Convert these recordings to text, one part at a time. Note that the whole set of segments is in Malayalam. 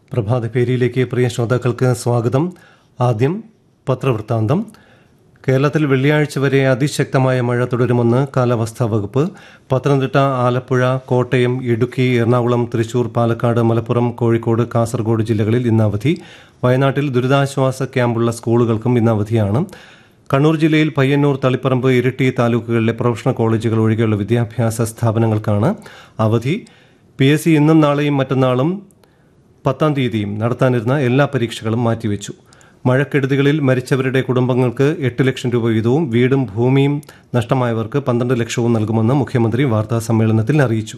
പ്രഭാത പേരിയിലേക്ക് പ്രിയ ശ്രോതാക്കൾക്ക് സ്വാഗതം ആദ്യം പത്രവൃത്താന്തം കേരളത്തിൽ വെള്ളിയാഴ്ച വരെ അതിശക്തമായ മഴ തുടരുമെന്ന് കാലാവസ്ഥാ വകുപ്പ് പത്തനംതിട്ട ആലപ്പുഴ കോട്ടയം ഇടുക്കി എറണാകുളം തൃശൂർ പാലക്കാട് മലപ്പുറം കോഴിക്കോട് കാസർഗോഡ് ജില്ലകളിൽ ഇന്ന് അവധി വയനാട്ടിൽ ദുരിതാശ്വാസ ക്യാമ്പുള്ള സ്കൂളുകൾക്കും ഇന്ന് അവധിയാണ് കണ്ണൂർ ജില്ലയിൽ പയ്യന്നൂർ തളിപ്പറമ്പ് ഇരിട്ടി താലൂക്കുകളിലെ പ്രൊഫഷണൽ കോളേജുകൾ ഒഴികെയുള്ള വിദ്യാഭ്യാസ സ്ഥാപനങ്ങൾക്കാണ് അവധി പി എസ് സി ഇന്നും നാളെയും മറ്റന്നാളും പത്താം തീയതിയും നടത്താനിരുന്ന എല്ലാ പരീക്ഷകളും മാറ്റിവെച്ചു മഴക്കെടുതികളിൽ മരിച്ചവരുടെ കുടുംബങ്ങൾക്ക് എട്ട് ലക്ഷം രൂപ വീതവും വീടും ഭൂമിയും നഷ്ടമായവർക്ക് പന്ത്രണ്ട് ലക്ഷവും നൽകുമെന്ന് മുഖ്യമന്ത്രി വാർത്താ സമ്മേളനത്തിൽ അറിയിച്ചു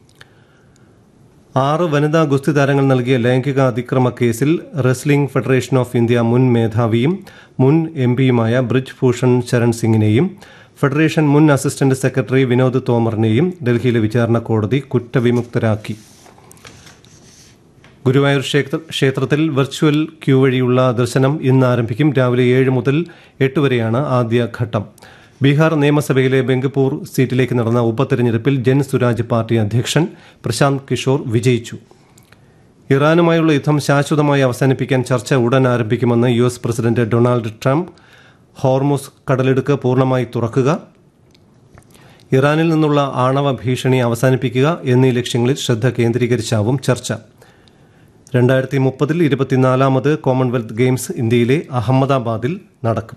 ആറ് വനിതാ ഗുസ്തി താരങ്ങൾ നൽകിയ ലൈംഗിക അതിക്രമ കേസിൽ റെസ്ലിംഗ് ഫെഡറേഷൻ ഓഫ് ഇന്ത്യ മുൻ മേധാവിയും മുൻ എം പിയുമായ ബ്രിജ് ഭൂഷൺ ചരൺ സിംഗിനെയും ഫെഡറേഷൻ മുൻ അസിസ്റ്റന്റ് സെക്രട്ടറി വിനോദ് തോമറിനെയും ഡൽഹിയിലെ വിചാരണ കോടതി കുറ്റവിമുക്തരാക്കി ഗുരുവായൂർ ക്ഷേത്ര ക്ഷേത്രത്തിൽ വെർച്വൽ ക്യൂ വഴിയുള്ള ദർശനം ഇന്ന് ആരംഭിക്കും രാവിലെ ഏഴ് മുതൽ എട്ട് വരെയാണ് ആദ്യ ഘട്ടം ബീഹാർ നിയമസഭയിലെ ബംഗപ്പൂർ സീറ്റിലേക്ക് നടന്ന ഉപതെരഞ്ഞെടുപ്പിൽ ജൻ സുരാജ് പാർട്ടി അധ്യക്ഷൻ പ്രശാന്ത് കിഷോർ വിജയിച്ചു ഇറാനുമായുള്ള യുദ്ധം ശാശ്വതമായി അവസാനിപ്പിക്കാൻ ചർച്ച ഉടൻ ആരംഭിക്കുമെന്ന് U S president Donald Trump Hormuz കടലിടുക്ക് പൂർണ്ണമായി തുറക്കുക ഇറാനിൽ നിന്നുള്ള ആണവ ഭീഷണി അവസാനിപ്പിക്കുക എന്നീ ലക്ഷ്യങ്ങളിൽ ശ്രദ്ധ കേന്ദ്രീകരിച്ചാവും ചർച്ച രണ്ടായിരത്തി മുപ്പതിൽ ഇരുപത്തിനാലാമത് കോമൺവെൽത്ത് ഗെയിംസ് ഇന്ത്യയിലെ അഹമ്മദാബാദിൽ നടക്കും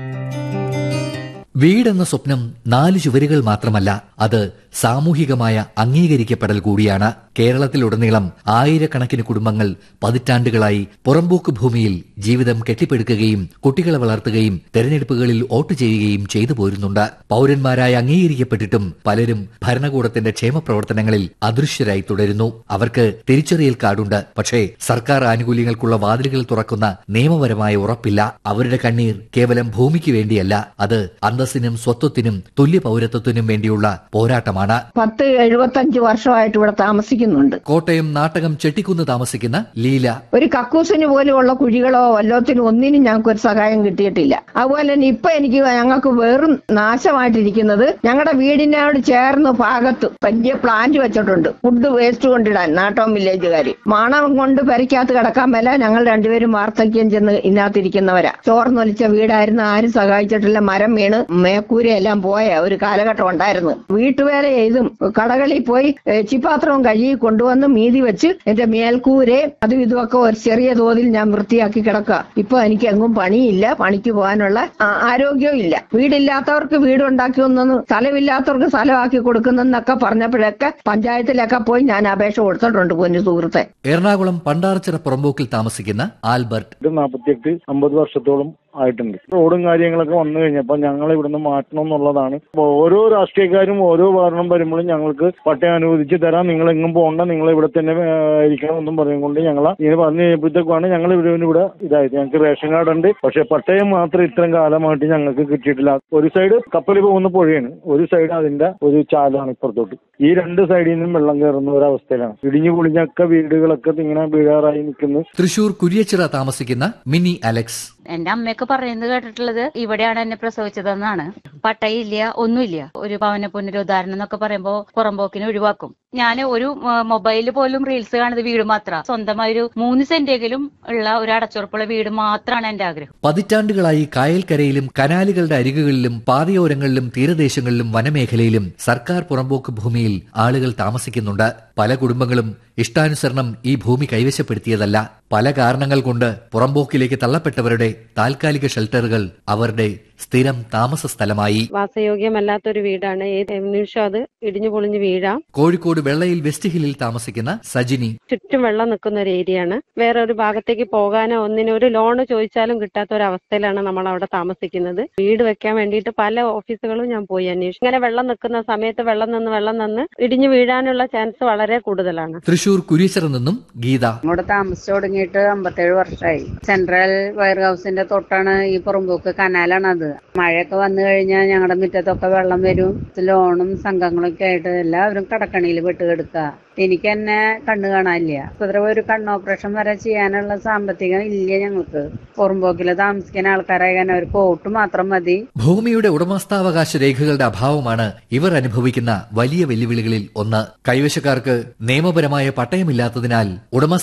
വീടെന്ന സ്വപ്നം നാല് ചുവരുകൾ മാത്രമല്ല അത് സാമൂഹികമായ അംഗീകരിക്കപ്പെടൽ കൂടിയാണ് കേരളത്തിലുടനീളം ആയിരക്കണക്കിന് കുടുംബങ്ങൾ പതിറ്റാണ്ടുകളായി പുറമ്പോക്ക് ഭൂമിയിൽ ജീവിതം കെട്ടിപ്പടുക്കുകയും കുട്ടികളെ വളർത്തുകയും തെരഞ്ഞെടുപ്പുകളിൽ വോട്ട് ചെയ്യുകയും ചെയ്തു പോരുന്നുണ്ട് പൌരന്മാരായി അംഗീകരിക്കപ്പെട്ടിട്ടും പലരും ഭരണകൂടത്തിന്റെ ക്ഷേമ പ്രവർത്തനങ്ങളിൽ അദൃശ്യരായി തുടരുന്നു അവർക്ക് തിരിച്ചറിയൽ കാർഡുണ്ട് പക്ഷേ സർക്കാർ ആനുകൂല്യങ്ങൾക്കുള്ള വാതിലുകൾ തുറക്കുന്ന നിയമപരമായ ഉറപ്പില്ല അവരുടെ കണ്ണീർ കേവലം ഭൂമിക്ക് വേണ്ടിയല്ല അത് അന്തസ്സിനും സ്വത്വത്തിനും തുല്യ പൗരത്വത്തിനും വേണ്ടിയുള്ള പോരാട്ടമാണ് പത്ത് എഴുപത്തഞ്ച് വർഷമായിട്ട് ഇവിടെ താമസിക്കുന്നുണ്ട് കോട്ടയം നാട്ടകം ചെട്ടിക്കുന്ന് താമസിക്കുന്ന ലീല ഒരു കക്കൂസിന് പോലെയുള്ള കുഴികളോ വല്ലത്തിനും ഒന്നിനും ഞങ്ങൾക്ക് ഒരു സഹായം കിട്ടിയിട്ടില്ല അതുപോലെ തന്നെ ഇപ്പൊ എനിക്ക് ഞങ്ങൾക്ക് വെറും നാശമായിട്ടിരിക്കുന്നത് ഞങ്ങളുടെ വീടിനോട് ചേർന്ന് ഭാഗത്ത് വലിയ പ്ലാന്റ് വെച്ചിട്ടുണ്ട് ഫുഡ് വേസ്റ്റ് കൊണ്ടിടാൻ നാട്ടം വില്ലേജുകാർ മണം കൊണ്ട് പെരയ്ക്കകത്ത് കിടക്കാൻ മേല ഞങ്ങൾ രണ്ടുപേരും വാർദ്ധക്യം ചെന്ന് ഇതിനകത്തിരിക്കുന്നവരാ ചോർന്നൊലിച്ച വീടായിരുന്നു ആരും സഹായിച്ചിട്ടില്ല മരം വീണ് മേക്കൂരയെല്ലാം പോയ ഒരു കാലഘട്ടം ഉണ്ടായിരുന്നു വീട്ടുവേല ചെയ്തും കടകളിൽ പോയി ഏ, ചിപ്പാത്രവും കഴുകി കൊണ്ടുവന്ന് മീതി വെച്ച് എന്റെ മേൽക്കൂരെ അതും ഇതുമൊക്കെ ഒരു ചെറിയ തോതിൽ ഞാൻ വൃത്തിയാക്കി കിടക്കുക ഇപ്പൊ എനിക്ക് എങ്ങും പണിയില്ല പണിക്ക് പോകാനുള്ള ആ- ആരോഗ്യവും ഇല്ല വീടില്ലാത്തവർക്ക് വീട് ഉണ്ടാക്കി ഒന്നു സ്ഥലമില്ലാത്തവർക്ക് സ്ഥലമാക്കി കൊടുക്കുന്നെന്നൊക്കെ പറഞ്ഞപ്പോഴൊക്കെ പഞ്ചായത്തിലൊക്കെ പോയി ഞാൻ അപേക്ഷ കൊടുത്തിട്ടുണ്ട് പൊന്നു സുഹൃത്തെ എറണാകുളം പണ്ടാർച്ചിറ പുറമ്പോക്കിൽ താമസിക്കുന്ന ആൽബർട്ട് ഇത് നാൽപ്പത്തിയെട്ട് അമ്പത് വർഷത്തോളം ആയിട്ടുണ്ട് റോഡും കാര്യങ്ങളൊക്കെ വന്നു കഴിഞ്ഞപ്പോൾ ഞങ്ങൾ ഇവിടുന്ന് മാറ്റണം എന്നുള്ളതാണ് അപ്പൊ ഓരോ രാഷ്ട്രീയക്കാരും ഓരോ ഭരണം വരുമ്പോഴും ഞങ്ങൾക്ക് പട്ടയം അനുവദിച്ച് തരാം നിങ്ങൾ എങ്ങും പോകണ്ട നിങ്ങൾ ഇവിടെ തന്നെ ആ, ഇരിക്കണം എന്നും പറഞ്ഞുകൊണ്ട് ഞങ്ങൾ ഇങ്ങനെ പറഞ്ഞു കഴിഞ്ഞപ്പോഴത്തേക്കാണ് ഞങ്ങൾ ഇവിടെ ഇവിടെ ഇതായത് ഞങ്ങൾക്ക് റേഷൻ കാർഡ് ഉണ്ട് പക്ഷെ പട്ടയം മാത്രം ഇത്രയും കാലമായിട്ട് ഞങ്ങൾക്ക് കിട്ടിയിട്ടില്ല ഒരു സൈഡ് കപ്പൽ പോകുന്ന പുഴയാണ് ഒരു സൈഡ് അതിന്റെ ഒരു ചാലാണ് ഇപ്പുറത്തോട്ട് ഈ രണ്ട് സൈഡിൽ നിന്നും വെള്ളം കയറുന്ന ഒരു അവസ്ഥയിലാണ് ഇടിഞ്ഞു പൊളിഞ്ഞൊക്കെ വീടുകളൊക്കെ ഇങ്ങനെ വീഴാറായി നിൽക്കുന്നു തൃശൂർ കുരിയച്ചിറ താമസിക്കുന്ന മിനി അലക്സ് എന്റെ അമ്മയൊക്കെ പറയുന്നത് കേട്ടിട്ടുള്ളത് ഇവിടെയാണ് എന്നെ പ്രസവിച്ചതെന്നാണ് പട്ടയില്ല ഒന്നുമില്ല ഒരു ഭവന പുനരുദ്ധാരണം എന്നൊക്കെ പറയുമ്പോ പുറമ്പോക്കിന് ഒഴിവാക്കും ഞാൻ ഒരു മൊബൈലിൽ പോലും റീൽസ് കാണുന്നത് വീട് മാത്രം സ്വന്തമായി ഒരു മൂന്ന് സെന്റെങ്കിലും ഉള്ള ഒരു അടച്ചുറപ്പുള്ള വീട് മാത്രമാണ് എന്റെ ആഗ്രഹം പതിറ്റാണ്ടുകളായി കായൽക്കരയിലും കനാലുകളുടെ അരികുകളിലും പാതയോരങ്ങളിലും തീരദേശങ്ങളിലും വനമേഖലയിലും സർക്കാർ പുറമ്പോക്ക് ഭൂമിയിൽ ആളുകൾ താമസിക്കുന്നുണ്ട് പല കുടുംബങ്ങളും ഇഷ്ടാനുസരണം ഈ ഭൂമി കൈവശപ്പെടുത്തിയതല്ല പല കാരണങ്ങൾ കൊണ്ട് പുറമ്പോക്കിലേക്ക് തള്ളപ്പെട്ടവരുടെ താൽക്കാലിക ഷെൽട്ടറുകൾ അവരുടെ സ്ഥിരം താമസ സ്ഥലമായി വാസയോഗ്യമല്ലാത്തൊരു വീടാണ് ഏത് നിമിഷം അത് ഇടിഞ്ഞു പൊളിഞ്ഞു വീഴാം കോഴിക്കോട് വെള്ളയിൽ വെസ്റ്റ് ഹില്ലിൽ താമസിക്കുന്ന സജിനി ചുറ്റും വെള്ളം നിൽക്കുന്ന ഒരു ഏരിയയാണ് വേറെ ഒരു ഭാഗത്തേക്ക് പോകാനോ ഒന്നിനും ഒരു ലോണ് ചോദിച്ചാലും കിട്ടാത്ത ഒരു അവസ്ഥയിലാണ് നമ്മൾ അവിടെ താമസിക്കുന്നത് വീട് വെക്കാൻ വേണ്ടിയിട്ട് പല ഓഫീസുകളും ഞാൻ പോയി അന്വേഷിച്ചു ഇങ്ങനെ വെള്ളം നിൽക്കുന്ന സമയത്ത് വെള്ളം നിന്ന് വെള്ളം നിന്ന് ഇടിഞ്ഞു വീഴാനുള്ള ചാൻസ് വളരെ കൂടുതലാണ് തൃശൂർ കുരിയച്ചിറ നിന്നും ഗീത അങ്ങോട്ട് താമസിച്ചു തുടങ്ങിയിട്ട് അമ്പത്തേഴ് വർഷമായി സെൻട്രൽ വയർ ഹൗസിന്റെ തൊട്ടാണ് ഈ പുറമ്പോക്ക് കനാലാണ് അത് മഴയൊക്കെ വന്നു കഴിഞ്ഞാൽ ഞങ്ങളുടെ മുറ്റത്തൊക്കെ വെള്ളം വരും ലോണും സംഘങ്ങളൊക്കെ ആയിട്ട് എല്ലാവരും കടക്കണിയിൽ പെട്ട് കിടക്കുക എനിക്ക് തന്നെ കണ്ണ് കാണാനില്ല കുതിര ഒരു കണ്ണ് ഓപ്പറേഷൻ വരെ ചെയ്യാനുള്ള സാമ്പത്തികം ഇല്ല ഞങ്ങൾക്ക് പുറമ്പോക്കിൽ താമസിക്കുന്ന ആൾക്കാരായ കാരണം ഒരു കോട്ട് മാത്രം മതി ഭൂമിയുടെ ഉടമസ്ഥാവകാശ രേഖകളുടെ അഭാവമാണ് ഇവർ അനുഭവിക്കുന്ന വലിയ വെല്ലുവിളികളിൽ ഒന്ന് കൈവശക്കാർക്ക് നിയമപരമായ പട്ടയമില്ലാത്തതിനാൽ ഉടമസ്ഥ